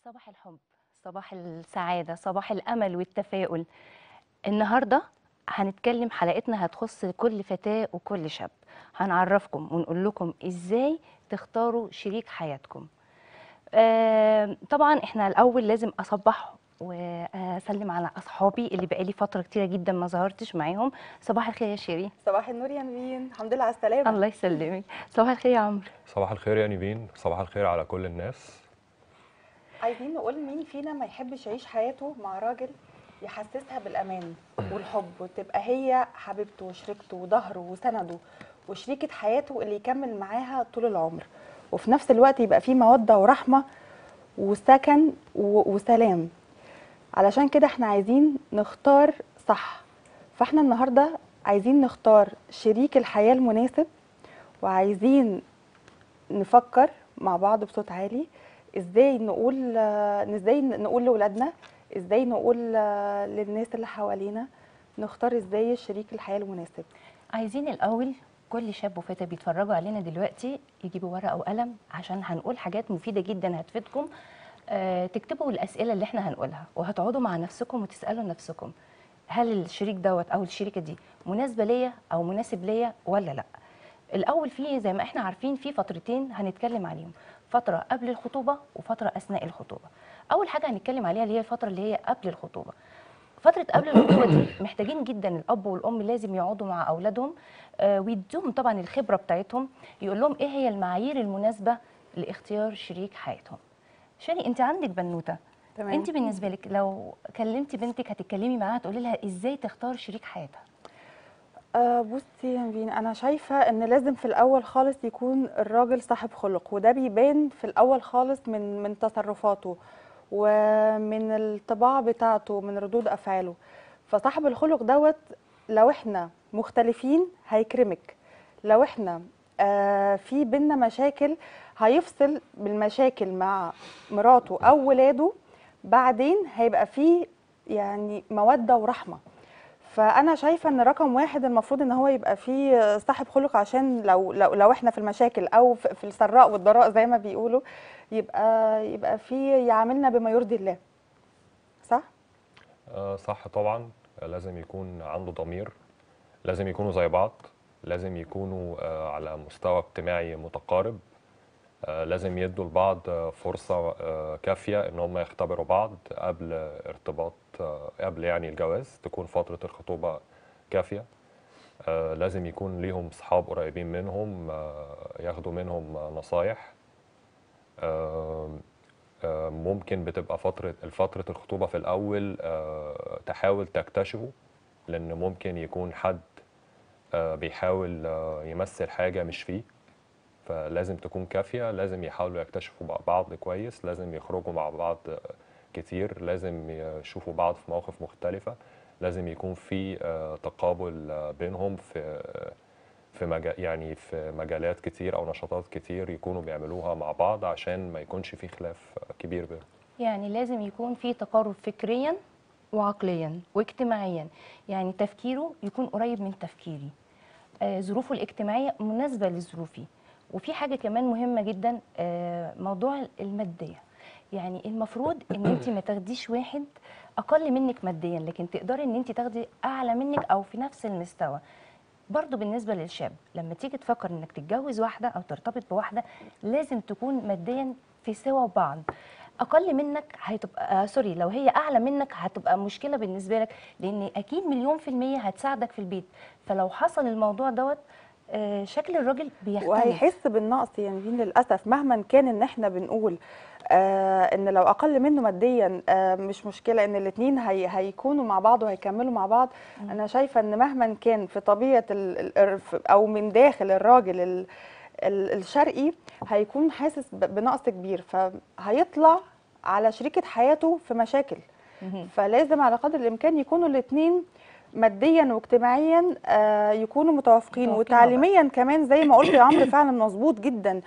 صباح الحب صباح السعادة صباح الأمل والتفاؤل النهاردة هنتكلم حلقتنا هتخص كل فتاة وكل شاب هنعرفكم ونقول لكم إزاي تختاروا شريك حياتكم آه طبعا احنا الأول لازم أصبح وأسلم على أصحابي اللي بقالي فترة كتيرة جدا ما ظهرتش معاهم صباح الخير يا شيرين صباح النور يا نبيل الحمد لله على السلامة الله يسلمك صباح الخير يا عمرو صباح الخير يا نيفين صباح الخير على كل الناس عايزين نقول مين فينا ما يحبش يعيش حياته مع راجل يحسسها بالأمان والحب وتبقى هي حبيبته وشريكته وظهره وسنده وشريكة حياته اللي يكمل معاها طول العمر وفي نفس الوقت يبقى فيه مودة ورحمة وسكن و- وسلام علشان كده احنا عايزين نختار صح فاحنا النهاردة عايزين نختار شريك الحياة المناسب وعايزين نفكر مع بعض بصوت عالي ازاي نقول آه، ازاي نقول لاولادنا ازاي نقول آه، للناس اللي حوالينا نختار ازاي شريك الحياه المناسب عايزين الأول كل شاب وفتاة بيتفرجوا علينا دلوقتي يجيبوا ورقة وقلم عشان هنقول حاجات مفيدة جدا هتفيدكم آه، تكتبوا الأسئلة اللي احنا هنقولها وهتقعدوا مع نفسكم وتسألوا نفسكم هل الشريك دوت أو الشريكة دي مناسبة ليا أو مناسب ليا ولا لأ الأول في زي ما احنا عارفين في فترتين هنتكلم عليهم فترة قبل الخطوبة وفترة أثناء الخطوبة أول حاجة هنتكلم عليها اللي هي الفترة اللي هي قبل الخطوبة فترة قبل الخطوبة دي محتاجين جدا الأب والأم لازم يقعدوا مع أولادهم آه، ويدوهم طبعا الخبرة بتاعتهم يقول لهم إيه هي المعايير المناسبة لاختيار شريك حياتهم شاني أنت عندك بنوتة تمام. أنت بالنسبة لك لو كلمتي بنتك هتتكلمي معاها تقولي لها إزاي تختار شريك حياتها آه بصي يا نبيل انا شايفه ان لازم في الاول خالص يكون الراجل صاحب خلق وده بيبان في الاول خالص من من تصرفاته ومن الطباع بتاعته من ردود افعاله فصاحب الخلق دوت لو احنا مختلفين هيكرمك لو احنا آه في بينا مشاكل هيفصل بالمشاكل مع مراته او ولاده بعدين هيبقى فيه يعني موده ورحمه فانا شايفه ان رقم واحد المفروض ان هو يبقى فيه صاحب خلق عشان لو لو لو احنا في المشاكل او في في السراء والضراء زي ما بيقولوا يبقى يبقى فيه يعاملنا بما يرضي الله صح آه، صح طبعا آه، لازم يكون عنده ضمير لازم يكونوا زي بعض لازم يكونوا آه، على مستوى اجتماعي متقارب آه، لازم يدوا لبعض آه، فرصة آه، كافية ان هم يختبروا بعض قبل ارتباط آه، قبل يعني الجواز تكون فترة الخطوبة كافية آه، لازم يكون ليهم صحاب قريبين منهم آه، ياخدوا منهم آه، نصايح آم، آه، ممكن بتبقى فترة فترة الخطوبة في الأول آه، تحاول تكتشفه لأن ممكن يكون حد آه، بيحاول آه، يمثل حاجة مش فيه فلازم تكون كافية لازم يحاولوا يكتشفوا مع بعض كويس لازم يخرجوا مع بعض آه، كتير لازم يشوفوا بعض في مواقف مختلفة لازم يكون في آه، تقابل آه، بينهم في آه، في مجال يعني في مجالات كتير او نشاطات كتير يكونوا بيعملوها مع بعض عشان ما يكونش في خلاف كبير بينهم يعني لازم يكون في تقارب فكريا وعقليا واجتماعيا يعني تفكيره يكون قريب من تفكيري آه، ظروفه الاجتماعية مناسبة لظروفي وفي حاجة كمان مهمة جدا آه، موضوع المادية يعني المفروض ان انت ما تاخديش واحد اقل منك ماديا لكن تقدري ان انت تاخدي اعلى منك او في نفس المستوى برضو بالنسبة للشاب لما تيجي تفكر انك تتجوز واحدة او ترتبط بواحدة لازم تكون ماديا في سوا بعض اقل منك هتبقى آه سوري لو هي اعلى منك هتبقى مشكله بالنسبه لك لان اكيد مليون في الميه هتساعدك في البيت فلو حصل الموضوع دوت آه شكل الراجل بيختلف وهيحس بالنقص يعني دين للاسف مهما كان ان احنا بنقول آه ان لو اقل منه ماديا آه مش مشكله ان الاثنين هي هيكونوا مع بعض وهيكملوا مع بعض انا شايفه ان مهما كان في طبيعه ال ال او من داخل الراجل ال ال الشرقي هيكون حاسس ب- بنقص كبير فهيطلع على شريكه حياته في مشاكل مهم. فلازم على قدر الامكان يكونوا الاثنين ماديا واجتماعيا آه، يكونوا متوافقين متوافقين وتعليميا كمان زي ما قلت يا عمرو فعلا مظبوط جدا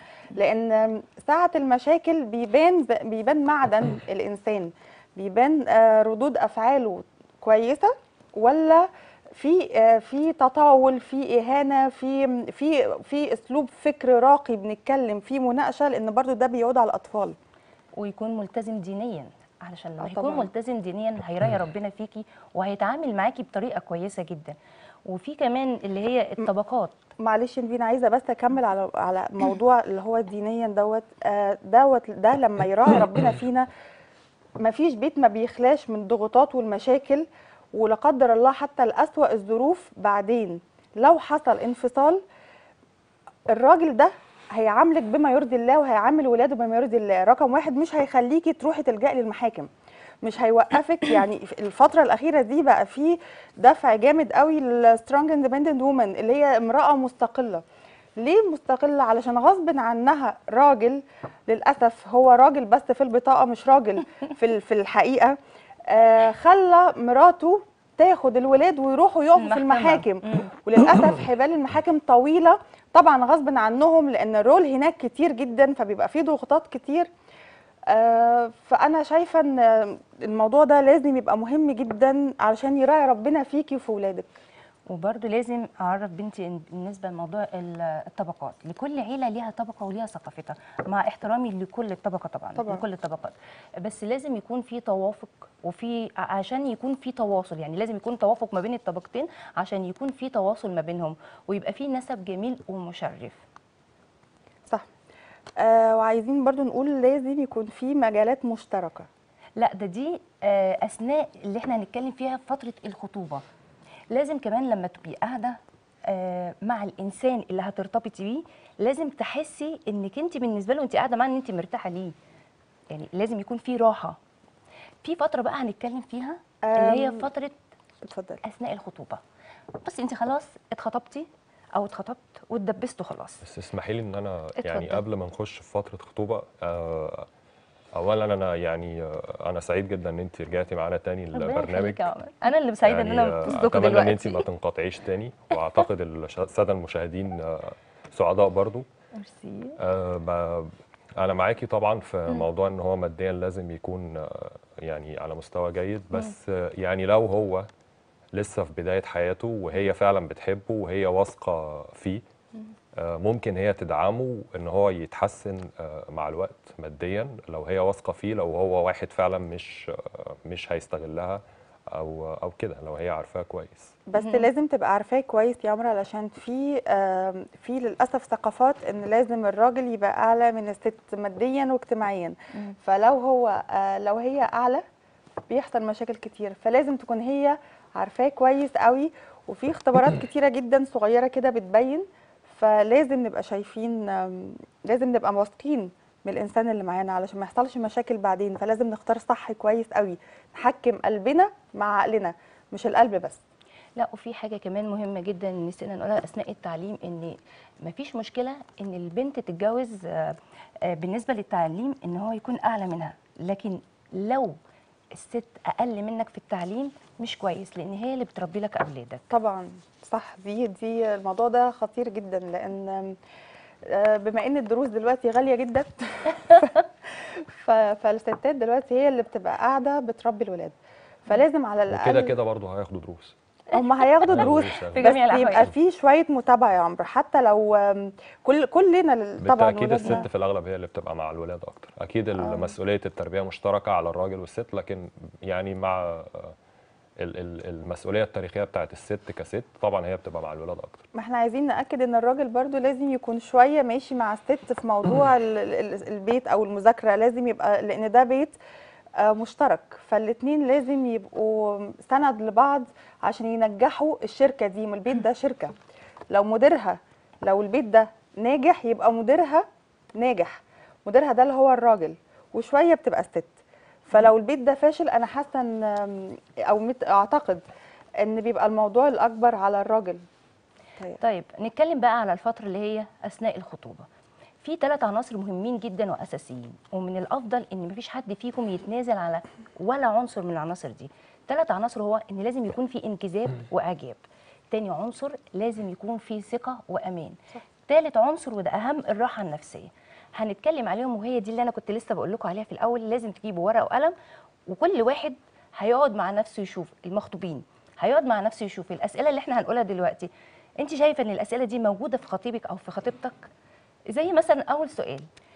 لان ساعه المشاكل بيبان بيبان معدن الانسان بيبان آه، ردود افعاله كويسه ولا في آه، في تطاول في اهانه في في في اسلوب فكر راقي بنتكلم فيه مناقشه لان برضو ده بيعود على الاطفال ويكون ملتزم دينيا علشان لما آه يكون طبعاً. ملتزم دينيا هيراعي ربنا فيكي وهيتعامل معاكي بطريقه كويسه جدا وفي كمان اللي هي الطبقات معلش يا نبينا عايزه بس اكمل على على موضوع اللي هو دينيا دوت آه، دوت ده لما يراعي ربنا فينا ما فيش بيت ما بيخلاش من الضغوطات والمشاكل ولا قدر الله حتى لأسوأ الظروف بعدين لو حصل انفصال الراجل ده هيعاملك بما يرضي الله وهيعامل ولاده بما يرضي الله رقم واحد مش هيخليكي تروحي تلجأي للمحاكم مش هيوقفك يعني في الفترة الأخيرة دي بقى في دفع جامد قوي للسترونج اندبندنت وومن اللي هي امرأة مستقلة ليه مستقلة علشان غصب عنها راجل للأسف هو راجل بس في البطاقة مش راجل في ال- في الحقيقة آه خلى مراته تاخد الولاد ويروحوا يقفوا في المحكمة. المحاكم مم. وللاسف حبال المحاكم طويله طبعا غصب عنهم لان الرول هناك كتير جدا فبيبقى فيه ضغوطات كتير آه، فانا شايفه ان الموضوع ده لازم يبقى مهم جدا علشان يراعي ربنا فيكي وفي ولادك وبرده لازم اعرف بنتي إن بالنسبه لموضوع ال- الطبقات لكل عيله ليها طبقه وليها ثقافتها مع احترامي لكل الطبقه طبعا, طبعاً. لكل الطبقات بس لازم يكون في توافق وفي ع- عشان يكون في تواصل يعني لازم يكون توافق ما بين الطبقتين عشان يكون في تواصل ما بينهم ويبقى في نسب جميل ومشرف صح آه وعايزين برضو نقول لازم يكون في مجالات مشتركه لا ده دي آه، اثناء اللي احنا هنتكلم فيها في فتره الخطوبه لازم كمان لما تبقي قاعده آه، مع الانسان اللي هترتبطي بيه لازم تحسي انك انت بالنسبه له انت قاعده معاه ان انت مرتاحه ليه يعني لازم يكون في راحه في فتره بقى هنتكلم فيها اللي هي أم، فتره اتفضلي اثناء الخطوبه بس انت خلاص اتخطبتي او اتخطبت واتدبستوا خلاص بس اسمحي لي ان انا اتفضل. يعني قبل ما نخش في فتره خطوبه آه، اولا انا يعني آه، انا سعيد جدا ان انت رجعتي معانا تاني ربنا البرنامج يخليك يا عمر انا اللي سعيده ان يعني، انا آه، بتصدقوا اتمنى ان انت دلوقتي ما تنقطعيش تاني واعتقد الش- الساده المشاهدين آه، سعداء برضو ميرسي آه، ب- انا معاكي طبعا في موضوع ان هو ماديا لازم يكون آه، يعني على مستوى جيد بس آه، يعني لو هو لسه في بدايه حياته وهي فعلا بتحبه وهي واثقه فيه آه، ممكن هي تدعمه ان هو يتحسن آه، مع الوقت ماديا لو هي واثقه فيه لو هو واحد فعلا مش آه، مش هيستغلها او او كده لو هي عارفاه كويس بس لازم تبقى عارفاه كويس يا عمرو علشان في آم، في للاسف ثقافات ان لازم الراجل يبقى اعلى من الست ماديا واجتماعيا فلو هو آه، لو هي اعلى بيحصل مشاكل كتير فلازم تكون هي عارفاه كويس قوي وفي اختبارات كتيره جدا صغيره كده بتبين فلازم نبقى شايفين آم، لازم نبقى واثقين من الانسان اللي معانا علشان ما يحصلش مشاكل بعدين فلازم نختار صح كويس قوي نحكم قلبنا مع عقلنا مش القلب بس لا وفي حاجه كمان مهمه جدا نسينا نقولها اثناء التعليم ان مفيش مشكله ان البنت تتجوز آه، آه، بالنسبه للتعليم ان هو يكون اعلى منها لكن لو الست اقل منك في التعليم مش كويس لان هي اللي بتربي لك اولادك طبعا صح دي دي الموضوع ده خطير جدا لان آه، بما ان الدروس دلوقتي غاليه جدا ف- فالستات دلوقتي هي اللي بتبقى قاعده بتربي الولاد فلازم على الاقل وكده كده برضه هياخدوا دروس هم هياخدوا دروس في بس جميع الأحوال. يبقى في شويه متابعه يا عمرو حتى لو آم، كل كلنا لل- طبعا بالتاكيد ولادنا الست في الاغلب هي اللي بتبقى مع الولاد اكتر اكيد آه. مسؤوليه التربيه مشتركه على الراجل والست لكن يعني مع آه، ال- ال- المسؤوليه التاريخيه بتاعت الست كست طبعا هي بتبقى مع الولاد اكتر ما احنا عايزين نأكد ان الراجل برضو لازم يكون شوية ماشي مع الست في موضوع ال- ال- البيت او المذاكرة لازم يبقى لان ده بيت آه، مشترك فالاتنين لازم يبقوا سند لبعض عشان ينجحوا الشركة دي ما البيت ده شركة لو مديرها لو البيت ده ناجح يبقى مديرها ناجح مديرها ده اللي هو الراجل وشوية بتبقى الست فلو البيت ده فاشل انا حاسة ان آم، او مت- اعتقد ان بيبقى الموضوع الاكبر على الراجل طيب. طيب نتكلم بقى على الفترة اللي هي أثناء الخطوبة في ثلاث عناصر مهمين جدا وأساسيين ومن الأفضل إن مفيش حد فيكم يتنازل على ولا عنصر من العناصر دي ثلاث عناصر هو إن لازم يكون في انجذاب وإعجاب تاني عنصر لازم يكون في ثقة وأمان ثالث عنصر وده أهم الراحة النفسية هنتكلم عليهم وهي دي اللي أنا كنت لسه بقول لكم عليها في الأول لازم تجيبوا ورقة وقلم وكل واحد هيقعد مع نفسه يشوف المخطوبين هيقعد مع نفسه يشوف الأسئلة اللي احنا هنقولها دلوقتي انت شايفه ان الاسئله دي موجوده في خطيبك او في خطيبتك زي مثلا اول سؤال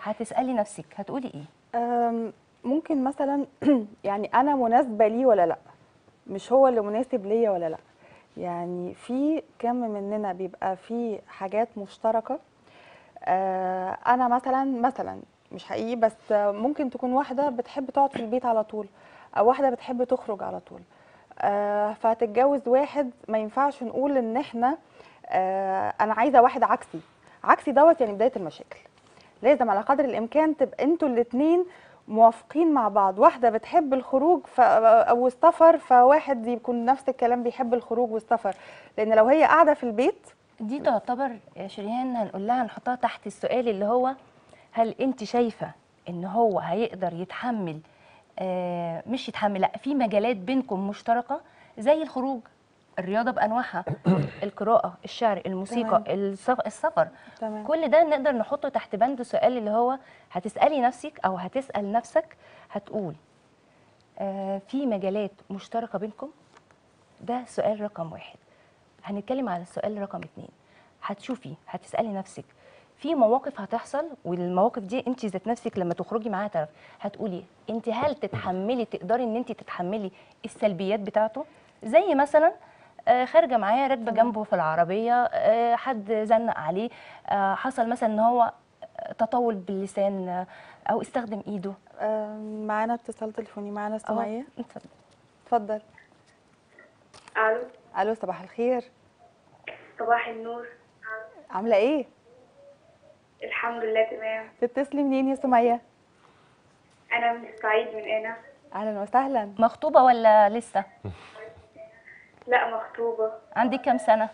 هتسالي نفسك هتقولي ايه أم، ممكن مثلا يعني انا مناسبه ليه ولا لا مش هو اللي مناسب ليا ولا لا يعني في كم مننا بيبقى في حاجات مشتركه آه، انا مثلا مثلا مش حقيقي بس آه، ممكن تكون واحده بتحب تقعد في البيت على طول او واحده بتحب تخرج على طول آه، فهتتجوز واحد ما ينفعش نقول ان احنا آه، انا عايزه واحد عكسي عكسي دوت يعني بدايه المشاكل لازم على قدر الامكان تبقى انتوا الاثنين موافقين مع بعض واحده بتحب الخروج ف... او السفر فواحد يكون نفس الكلام بيحب الخروج والسفر لان لو هي قاعده في البيت دي تعتبر يا شريهان هنقول لها نحطها تحت السؤال اللي هو هل انت شايفه ان هو هيقدر يتحمل آه مش يتحمل لا في مجالات بينكم مشتركه زي الخروج الرياضه بانواعها القراءه الشعر الموسيقى السف- السفر تمام كل ده نقدر نحطه تحت بند سؤال اللي هو هتسالي نفسك او هتسال نفسك هتقول آه في مجالات مشتركه بينكم ده سؤال رقم واحد هنتكلم على السؤال رقم اتنين هتشوفي هتسالي نفسك في مواقف هتحصل والمواقف دي انت ذات نفسك لما تخرجي معاها تعرف هتقولي انت هل تتحملي تقدري ان انت تتحملي السلبيات بتاعته زي مثلا آه، خارجه معاه راكبه جنبه في العربيه آه، حد زنق عليه آه، حصل مثلا ان هو تطول باللسان آه، او استخدم ايده آم، معانا اتصال تليفوني معانا أهو، سمية اتفضل. اتفضل الو الو صباح الخير صباح النور عامله ايه الحمد لله تمام تتصلي منين يا سمية انا من الصعيد من هنا اهلا وسهلا مخطوبه ولا لسه لا مخطوبه عندك كام سنه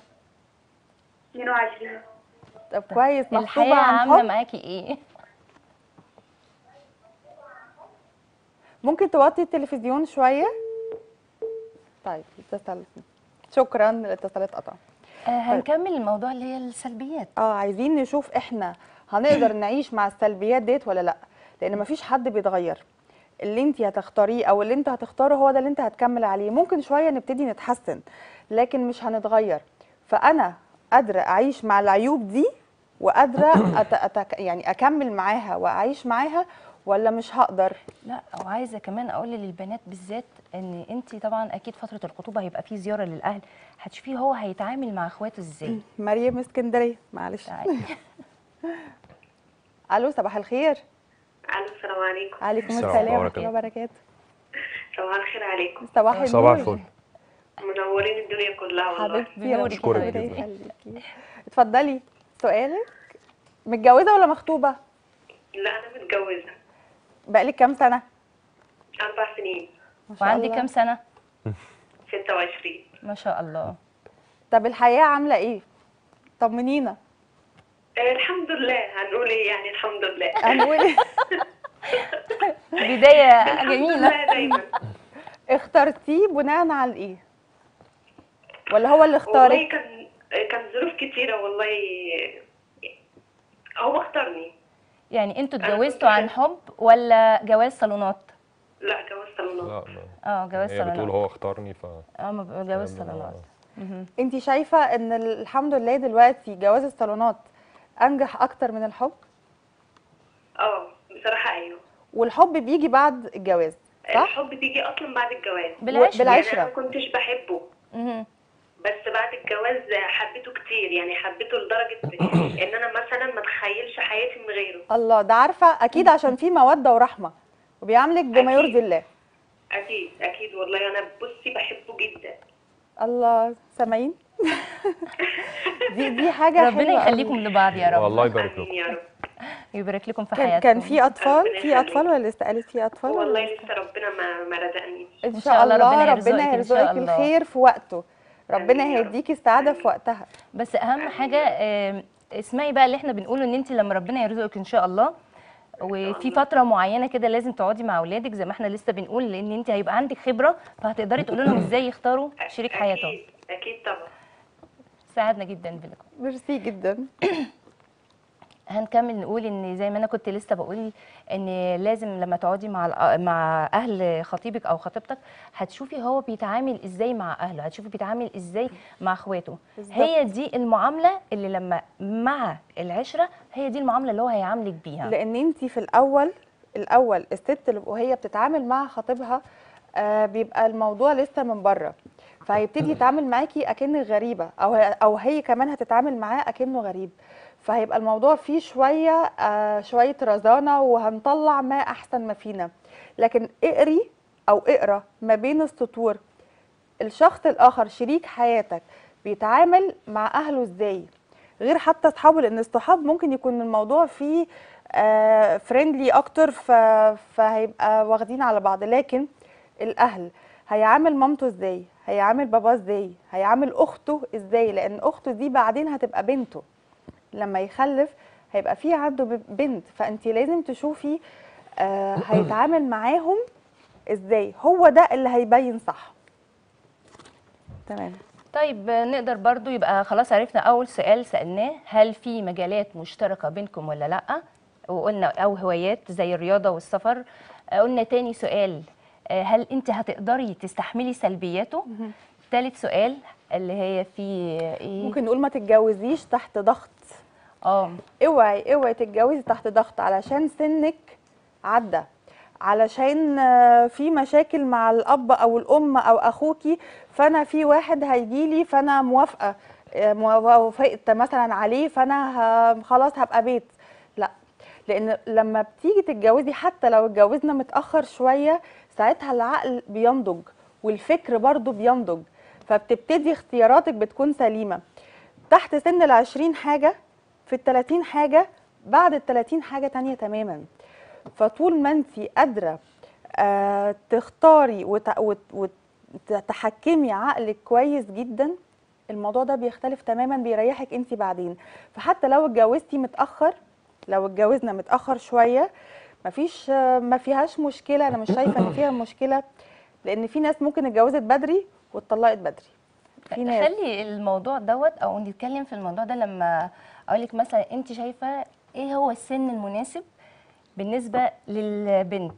22 طب كويس مخطوبه الحياه عن عامله حب معاكي ايه ممكن توطي التلفزيون شويه طيب اتصل شكرا الاتصال اتقطع آه هنكمل الموضوع اللي هي السلبيات اه عايزين نشوف احنا هنقدر نعيش مع السلبيات ديت ولا لا لان مفيش حد بيتغير اللي انت هتختاريه او اللي انت هتختاره هو ده اللي انت هتكمل عليه ممكن شويه نبتدي نتحسن لكن مش هنتغير فانا قادره اعيش مع العيوب دي وقادره أت... أت... يعني اكمل معاها واعيش معاها ولا مش هقدر لا وعايزه كمان اقول للبنات بالذات ان انت طبعا اكيد فتره الخطوبه هيبقى في زياره للاهل هتشوفيه هو هيتعامل مع اخواته ازاي مريم اسكندريه معلش تعالي. الو صباح الخير الو السلام عليكم عليكم السلام السلام ورحمة ورحمه الله وبركاته صباح الخير عليكم صباح النور صباح الفل منورين الدنيا كلها والله حبيبتي يا بنورك رب أشكرك ربنا جداً. يخليكي اتفضلي سؤالك متجوزه ولا مخطوبه لا انا متجوزه بقالك كام سنه اربع سنين ما شاء وعندي الله. كام سنه 26 ما شاء الله طب الحياه عامله ايه طمنينا آه الحمد لله هنقول ايه يعني الحمد لله هنقول بدايه الحمد جميله لله دايما اخترتيه بناء على ايه ولا هو اللي والله اختارك كان كان ظروف كتيره والله هو اختارني يعني انتوا أنا كنت اتجوزتوا عن شايفة- حب ولا جواز صالونات لا جواز صالونات لا ما- اه جواز هي بتقول صالونات هو اختارني ف اه ما بيبقى جواز صالونات انت شايفه ان الحمد لله دلوقتي جواز الصالونات انجح اكتر من الحب اه بصراحه ايوه والحب بيجي بعد الجواز صح الحب بيجي اصلا بعد الجواز بالعشره بالعشرة. يعني انا ما كنتش بحبه مهم. بس بعد الجواز حبيته كتير يعني حبيته لدرجة ان انا مثلا ما اتخيلش حياتي من غيره الله ده عارفه اكيد عشان في موده ورحمه وبيعاملك بما أكيد. يرضي الله اكيد اكيد والله انا بصي بحبه جدا الله سامعين دي دي حاجه ربنا حلوة قوي. يخليكم لبعض يا رب والله يبارك آمين لكم يا رب يبارك لكم في كان حياتكم كان في اطفال ربنا في اطفال يخليك. ولا لسه قالت في اطفال ولا والله لسه؟ لسه ربنا ما ما رزقنيش ان إن شاء شاء الله الله ربنا ربنا يرزقك إن شاء يرزقك الله. الخير في وقته ربنا آمين يا رب. هيديكي السعاده في وقتها بس اهم حاجه آم، اسمعي بقى اللي احنا بنقوله ان انت لما ربنا يرزقك ان شاء الله وفي فتره معينه كده لازم تقعدي مع اولادك زي ما احنا لسه بنقول لان انت هيبقى عندك خبره فهتقدري تقولي لهم ازاي يختاروا شريك حياتهم اكيد اكيد طبعا ساعدنا جدا بلكم ميرسي جدا هنكمل نقول ان زي ما انا كنت لسه بقول ان لازم لما تقعدي مع الأ- مع اهل خطيبك او خطيبتك هتشوفي هو بيتعامل ازاي مع اهله هتشوفي بيتعامل ازاي مع اخواته بالظبط. هي دي المعامله اللي لما مع العشره هي دي المعامله اللي هو هيعاملك بيها لان انت في الاول الاول الست اللي وهي بتتعامل مع خطيبها آه بيبقى الموضوع لسه من بره فهيبتدي يتعامل معاكي اكنك غريبه او هي او هي كمان هتتعامل معاه اكنه غريب فهيبقى الموضوع فيه شويه آه شويه رزانه وهنطلع ما احسن ما فينا لكن اقري او اقرا ما بين السطور الشخص الاخر شريك حياتك بيتعامل مع اهله ازاي غير حتى اصحابه لان الصحاب ممكن يكون الموضوع فيه فريندلي اكتر ف... فهيبقى واخدين على بعض لكن الاهل هيعامل مامته ازاي هيعامل باباه ازاي هيعامل اخته ازاي لان اخته دي بعدين هتبقى بنته لما يخلف هيبقى في عنده ب- بنت فانت لازم تشوفي آه هيتعامل معاهم ازاي هو ده اللي هيبين صح تمام طيب نقدر برضو يبقى خلاص عرفنا اول سؤال سالناه هل في مجالات مشتركه بينكم ولا لا وقلنا او هوايات زي الرياضه والسفر آه، قلنا تاني سؤال آه، هل انت هتقدري تستحملي سلبياته ثالث سؤال اللي هي في ايه ممكن نقول ما تتجوزيش تحت ضغط اه اوعي اوعي تتجوزي تحت ضغط علشان سنك عدى علشان آه، في مشاكل مع الاب او الام او اخوكي فانا في واحد هيجيلي فانا موافقه آه، موا- وافقت مثلا عليه فانا ه- خلاص هبقى بيت لا لان لما بتيجي تتجوزي حتى لو اتجوزنا متاخر شويه ساعتها العقل بينضج والفكر برضو بينضج فبتبتدي اختياراتك بتكون سليمه تحت سن العشرين حاجه في التلاتين حاجه بعد التلاتين حاجه تانية تماما فطول ما انت قادره آه تختاري وت- وت- وتحكمي عقلك كويس جدا الموضوع ده بيختلف تماما بيريحك انت بعدين فحتى لو اتجوزتي متاخر لو اتجوزنا متاخر شويه مفيش آه، ما فيهاش مشكله انا مش شايفه ان فيها مشكله لان في ناس ممكن اتجوزت بدري واتطلقت بدري في ناس خلي الموضوع دوت او نتكلم في الموضوع ده لما اقول لك مثلا انت شايفه ايه هو السن المناسب بالنسبه للبنت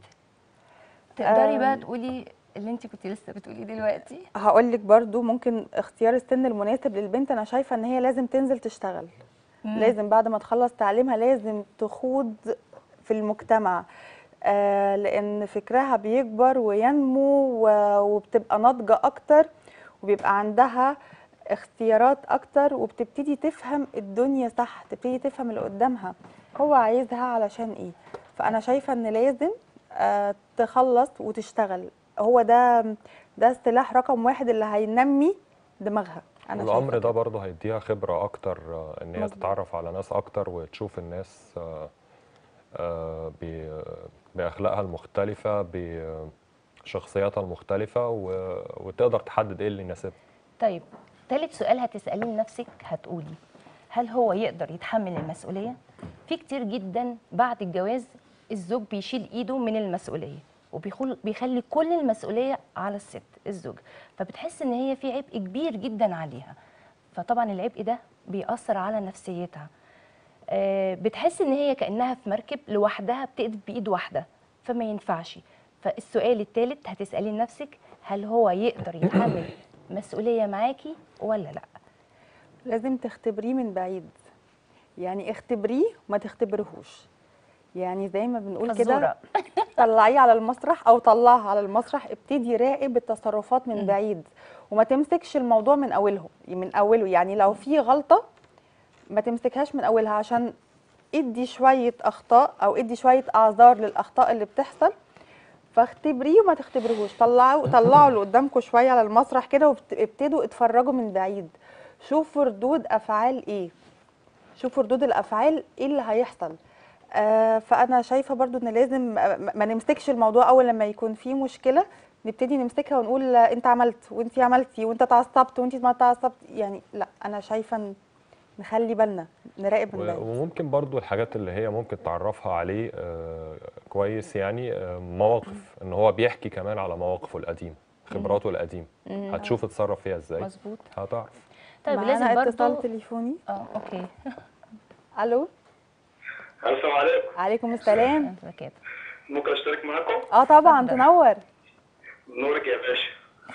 تقدري بقى أم. تقولي اللي انت كنت لسه بتقوليه دلوقتي هقول لك برضو ممكن اختيار السن المناسب للبنت انا شايفه ان هي لازم تنزل تشتغل مم. لازم بعد ما تخلص تعليمها لازم تخوض في المجتمع آه لان فكرها بيكبر وينمو و- وبتبقى ناضجه اكتر وبيبقى عندها اختيارات اكتر وبتبتدي تفهم الدنيا صح تبتدي تفهم اللي قدامها هو عايزها علشان ايه فانا شايفه ان لازم آه تخلص وتشتغل هو ده ده السلاح رقم واحد اللي هينمي دماغها انا الامر شايفة ده برضه هيديها خبره اكتر آه، ان هي مظبوط. تتعرف على ناس اكتر وتشوف الناس آه، آه، ب- باخلاقها المختلفه بشخصياتها المختلفه و- وتقدر تحدد ايه اللي يناسبها طيب ثالث سؤال هتسأليه لنفسك هتقولي هل هو يقدر يتحمل المسؤولية؟ في كتير جدا بعد الجواز الزوج بيشيل ايده من المسؤولية وبيخلي كل المسؤولية على الست الزوج فبتحس ان هي في عبء كبير جدا عليها فطبعا العبء ده بيأثر على نفسيتها آه، بتحس ان هي كانها في مركب لوحدها بتقدر بايد واحده فما ينفعش فالسؤال الثالث هتساليه لنفسك هل هو يقدر يتحمل مسؤوليه معاكي ولا لا لازم تختبريه من بعيد يعني اختبريه وما تختبرهوش يعني زي ما بنقول كده فزورة. طلعيه على المسرح او طلعها على المسرح ابتدي راقب التصرفات من بعيد وما تمسكش الموضوع من اوله من اوله يعني لو في غلطه ما تمسكهاش من اولها عشان ادي شويه اخطاء او ادي شويه اعذار للاخطاء اللي بتحصل فاختبريه وما تختبرهوش طلعوا طلعوا اللي قدامكم شويه على المسرح كده وابتدوا اتفرجوا من بعيد شوفوا ردود افعال ايه شوفوا ردود الافعال ايه اللي هيحصل آه فانا شايفه برضو ان لازم ما ما نمسكش الموضوع اول لما يكون في مشكله نبتدي نمسكها ونقول آه، انت عملت وانت عملتي وانت اتعصبت وانت ما اتعصبت يعني لا انا شايفه إن نخلي بالنا نراقب من و- بعيد وممكن برضو الحاجات اللي هي ممكن تعرفها عليه آه، كويس يعني آه، مواقف ان هو بيحكي كمان على مواقفه القديمه خبراته القديمه هتشوف اتصرف فيها ازاي مظبوط هتعرف طيب معانا لازم اتصال برضو تليفوني اه اوكي الو السلام عليكم عليكم السلام أنت كده. ممكن اشترك معاكم اه طبعا اتفضل. تنور نورك يا باشا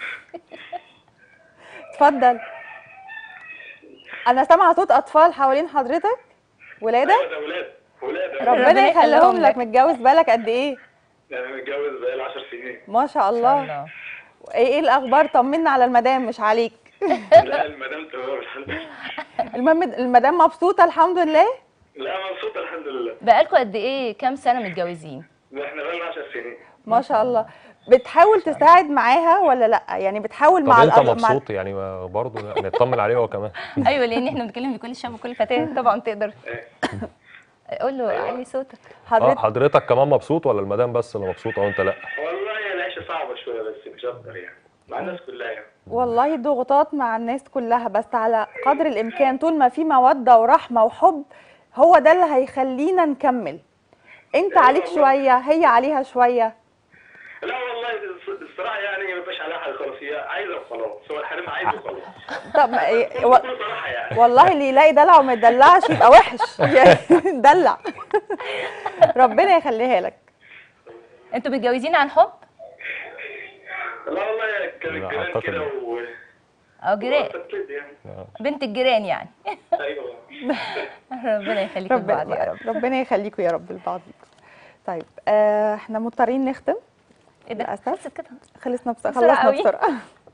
اتفضل انا سامعه صوت اطفال حوالين حضرتك ولادك ايوه ده ولاد ولاد ربنا ربنا يخليهم يخليهم لك لك. متجوز بالك قد ايه انا متجوز بقالي 10 سنين ما شاء إن شاء الله الله ايه ايه الاخبار طمنا على المدام مش عليك لا المدام تمام الحمد لله المهم المدام مبسوطه الحمد لله لا مبسوط الحمد لله بقالكوا قد ايه كام سنه متجوزين احنا بقالنا 10 سنين ما شاء الله بتحاول تساعد معاها ولا لا يعني بتحاول طب مع انت الأب- مع مبسوط يعني ما- برضه نطمن عليه هو كمان ايوه لان احنا بنتكلم بكل الشباب وكل الفتيات طبعا تقدر قول له علي صوتك اه حضرتك حضرتك كمان مبسوط ولا المدام بس اللي مبسوطه وانت لا والله العيشه صعبه شويه بس مش اكتر يعني مع الناس كلها يعني والله ضغوطات مع الناس كلها بس على قدر الامكان طول ما في موده ورحمه وحب هو ده اللي هيخلينا نكمل انت عليك شويه هي عليها شويه لا والله الص- الصراحه يعني ما فيش عليها حاجه خالص هي عايزه وخلاص هو الحريم عايزه وخلاص طب إيه، و- بكل صراحه يعني والله اللي يلاقي دلع وما يدلعش يبقى وحش يعني دلع ربنا يخليها لك انتوا متجوزين عن حب لا والله كان لا، الجيران أعتقد كده لا. و او جيران وقفت كده يعني بنت الجيران يعني ايوه ربنا يخليكم ربنا لبعض يا رب ربنا يخليكم يا رب لبعض طيب آه احنا مضطرين نختم ايه ده للأسف. خلصت كده خلصنا بس بسرعة خلصنا قوي. بسرعه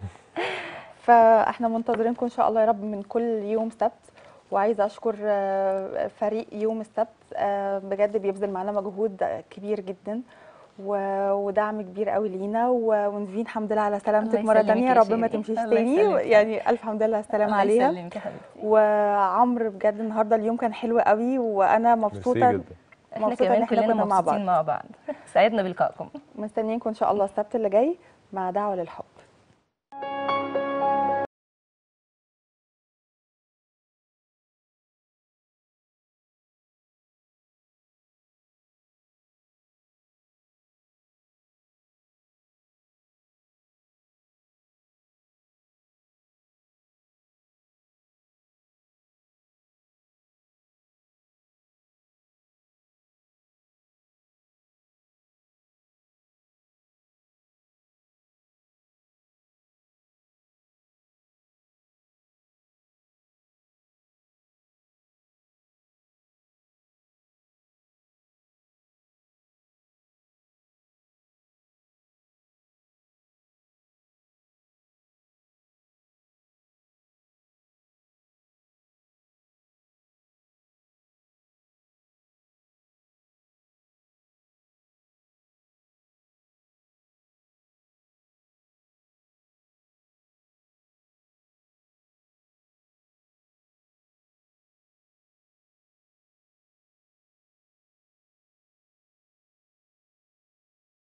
فاحنا منتظرينكم ان شاء الله يا رب من كل يوم سبت وعايزه اشكر آه، فريق يوم السبت آه، بجد بيبذل معانا مجهود كبير جدا و- ودعم كبير قوي لينا و- ونزين الحمد لله على سلامتك الله مره يسلمك تانية يا رب ما شيرين. تمشيش الله تاني يسلمك. يعني الف حمد لله على السلامه الله عليها يسلمك يا حبيبتي وعمرو بجد النهارده اليوم كان حلو قوي وانا ميرسي مبسوطه جدا احنا مبسوطة إن كمان إحنا كلنا كنا مع بعض. مبسوطين مع بعض سعدنا بلقائكم مستنيينكم ان شاء الله السبت اللي جاي مع دعوه للحب